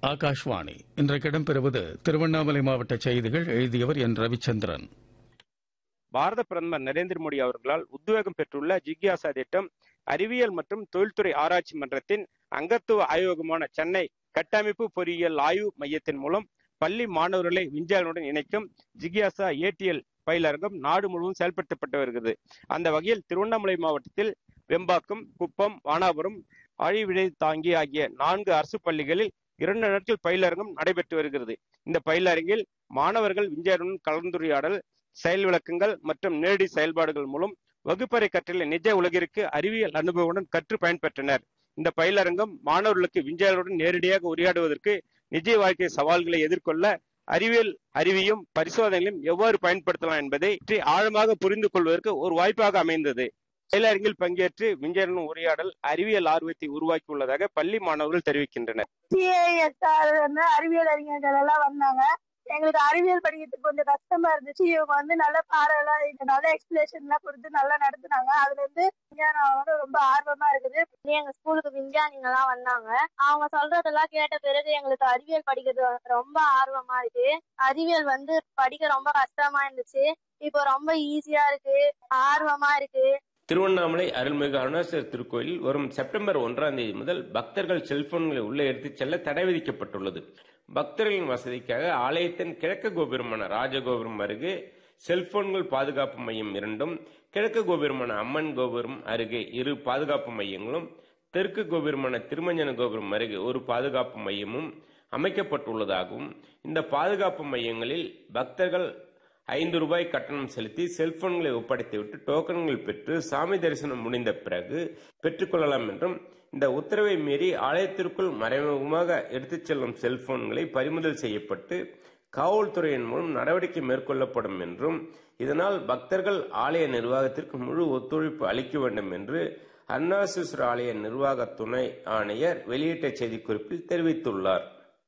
ஆகாஷ்வாணி இன்றைக்கு இடம்பெறுவது திருவண்ணாமலை மாவட்ட செய்திகள் எழுதியவர் என் ரவிச்சந்திரன் பாரத பிரதமர் நரேந்திர மோடி அவர்களால் உத்வேகம் பெற்றுள்ள ஜிக்யாசா திட்டம் அறிவியல் மற்றும் தொழில்துறை ஆராய்ச்சி மன்றத்தின் அங்கத்துவ ஆய்வகமான சென்னை கட்டமைப்பு பொறியியல் ஆய்வு மையத்தின் மூலம் பள்ளி மாணவர்களை விஞ்ஞானியுடன் இணைக்கும் ஜிக்யாசா ஏடிஎல் பயிலரங்கம் நாடு முழுவதும் செயல்படுத்தப்பட்டு வருகிறது அந்த வகையில் திருவண்ணாமலை மாவட்டத்தில் வெம்பாக்கம் குப்பம் வானாபுரம் ஆழிவிடை தாங்கி ஆகிய நான்கு அரசு பள்ளிகளில் இரண்டு நாட்கள் பயிலரங்கம் நடைபெற்று வருகிறது இந்த பயிலரங்கில் மாணவர்கள் விஞ்ஞானியுடன் கலந்துரையாடல் செயல் விளக்கங்கள் மற்றும் நேரடி செயல்பாடுகள் மூலம் வகுப்பறை கற்றலை நிஜ உலகிற்கு அறிவியல் அனுபவத்துடன் கற்று பயன்பெற்றனர் இந்த பயிலரங்கம் மாணவர்களுக்கு விஞ்ஞானிகளுடன் நேரடியாக உரையாடுவதற்கு நிஜ வாழ்க்கை சவால்களை எதிர்கொள்ள அறிவியல் அறிவியும் பரிசோதனைகளையும் எவ்வாறு பயன்படுத்தலாம் என்பதை பற்றி ஆழமாக புரிந்து கொள்வதற்கு ஒரு வாய்ப்பாக அமைந்தது பயிலரங்கில் பங்கேற்று விஞ்ஞானிகளுடன் உரையாடல் அறிவியல் ஆர்வத்தை உருவாக்கியுள்ளதாக பள்ளி மாணவர்கள் தெரிவிக்கின்றனர் சிஏஎஸ்ஆர் வந்து அறிவியல் அறிஞர்கள் எல்லாம் வந்தாங்க எங்களுக்கு அறிவியல் படிக்கிறதுக்கு கொஞ்சம் கஷ்டமா இருந்துச்சு இவங்க வந்து நல்ல பாடம் எல்லாம் இங்க நல்ல எக்ஸ்பிளேஷன் எல்லாம் கொடுத்து நல்லா நடத்துனாங்க அதுல இருந்து விஞ்ஞானம் வந்து ரொம்ப ஆர்வமா இருக்குது எங்க ஸ்கூலுக்கு விஞ்ஞானிங்க எல்லாம் வந்தாங்க அவங்க சொல்றதெல்லாம் கேட்ட பிறகு எங்களுக்கு அறிவியல் படிக்கிறது ரொம்ப ஆர்வமா இருக்கு அறிவியல் வந்து படிக்க ரொம்ப கஷ்டமா இருந்துச்சு இப்போ ரொம்ப ஈஸியா இருக்கு ஆர்வமா இருக்கு திருவண்ணாமலை அருள்மிகு அருணாச்சலர் திருக்கோயிலில் வரும் செப்டம்பர் ஒன்றாம் தேதி முதல் பக்தர்கள் செல்போன்களை உள்ளே எடுத்துச் செல்ல தடை விதிக்கப்பட்டுள்ளது பக்தர்களின் வசதிக்காக ஆலயத்தின் கிழக்கு கோபுரமான ராஜகோபுரம் அருகே செல்போன்கள் பாதுகாப்பு மையம் இரண்டும் கிழக்கு கோபுரமான அம்மன் கோபுரம் அருகே இரு பாதுகாப்பு மையங்களும் தெற்கு கோபுரமான திருமஞ்சன கோபுரம் அருகே ஒரு பாதுகாப்பு மையமும் அமைக்கப்பட்டுள்ளதாகவும் இந்த பாதுகாப்பு மையங்களில் பக்தர்கள் ஐந்து ரூபாய் கட்டணம் செலுத்தி செல்போன்களை ஒப்படைத்துவிட்டு டோக்கன்கள் பெற்று சாமி தரிசனம் முடிந்த பிறகு பெற்றுக்கொள்ளலாம் என்றும் இந்த உத்தரவை மீறி ஆலயத்திற்குள் மறைமுகமாக எடுத்துச் செல்லும் செல்போன்களை பறிமுதல் செய்யப்பட்டு காவல்துறையின் மூலம் நடவடிக்கை மேற்கொள்ளப்படும் என்றும் இதனால் பக்தர்கள் ஆலய நிர்வாகத்திற்கு முழு ஒத்துழைப்பு அளிக்க வேண்டும் என்று அருணாசேஸ்வர ஆலய நிர்வாக துணை ஆணையர் வெளியிட்ட செய்திக்குறிப்பில் தெரிவித்துள்ளார்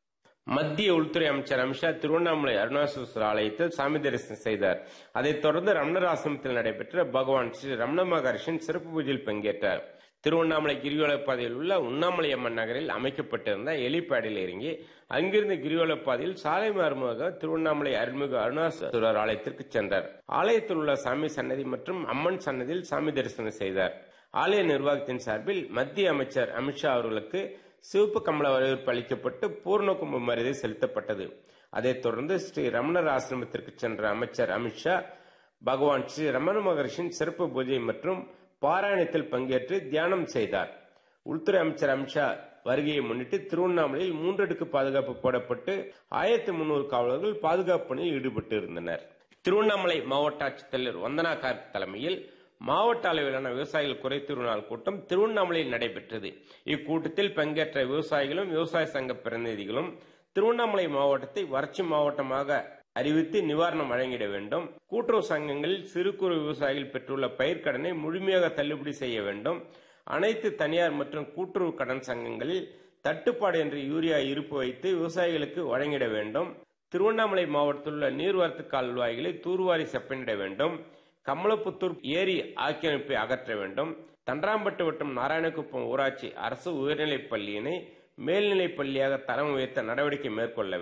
மத்திய உள்துறை அமைச்சர் அமித்ஷா திருவண்ணாமலை அருணாசலேஸ்வரர் ஆலயத்தில் சாமி தரிசனம் செய்தார் அதைத் தொடர்ந்து ரமணர் ஆசிரமத்தில் நடைபெற்ற பகவான் ஸ்ரீ ரமண மகர்ஷின் சிறப்பு பூஜையில் பங்கேற்றார் திருவண்ணாமலை கிரிவல பாதையில் உள்ள உண்ணாமலை அம்மன் நகரில் அமைக்கப்பட்டிருந்த எலிப்பேடில் இறங்கி அங்கிருந்து கிரிவல பாதையில் சாலை மாறுமுக திருவண்ணாமலை அருள்மிகு அருணாசலேஸ்வரர் ஆலயத்திற்கு சென்றார் ஆலயத்தில் உள்ள சாமி சன்னதி மற்றும் அம்மன் சன்னதியில் சாமி தரிசனம் செய்தார் ஆலய நிர்வாகத்தின் சார்பில் மத்திய அமைச்சர் அமித்ஷா அவர்களுக்கு சிவப்பு கமல வரவேற்பு அளிக்கப்பட்டு பூர்ண கும்ப மரியாதை செலுத்தப்பட்டது அதைத் தொடர்ந்து ஸ்ரீ ரமணர் ஆசிரமத்திற்கு சென்ற அமைச்சர் அமித்ஷா பகவான் ஸ்ரீ ரமண மகர்ஷின் சிறப்பு பூஜை மற்றும் பாராயணத்தில் பங்கேற்று தியானம் செய்தார் உள்துறை அமைச்சர் அமித்ஷா வருகையை முன்னிட்டு திருவண்ணாமலையில் மூன்றடுக்கு பாதுகாப்பு போடப்பட்டு ஆயிரத்தி முன்னூறு காவலர்கள் பாதுகாப்பு பணியில் ஈடுபட்டு இருந்தனர் திருவண்ணாமலை மாவட்ட ஆட்சித்தலைவர் வந்தனா கார்க் தலைமையில் மாவட்ட அளவிலான விவசாயிகள் குறைதீர்வு நாள் கூட்டம் திருவண்ணாமலையில் நடைபெற்றது இக்கூட்டத்தில் பங்கேற்ற விவசாயிகளும் விவசாய சங்க பிரதிநிதிகளும் திருவண்ணாமலை மாவட்டத்தை வறட்சி மாவட்டமாக அறிவித்து நிவாரணம் வழங்கிட வேண்டும் கூட்டுறவு சங்கங்களில் சிறு குறு விவசாயிகள் பெற்றுள்ள பயிர்க்கடனை முழுமையாக தள்ளுபடி செய்ய வேண்டும் அனைத்து தனியார் மற்றும் கூட்டுறவு கடன் சங்கங்களில் தட்டுப்பாடு என்று யூரியா இருப்பு வைத்து விவசாயிகளுக்கு வழங்கிட வேண்டும் திருவண்ணாமலை மாவட்டத்தில் உள்ள நீர்வரத்து கால்வாய்களை தூர்வாரி செப்பனிட வேண்டும் கமலப்புத்தூர் ஏரி ஆக்கிரமிப்பை அகற்ற வேண்டும் தண்டராம்பட்டு வட்டம் நாராயணகுப்பம் ஊராட்சி அரசு உயர்நிலைப் பள்ளியினை மேல்நிலைப் பள்ளியாக தரம் உயர்த்த நடவடிக்கை மேற்கொள்ள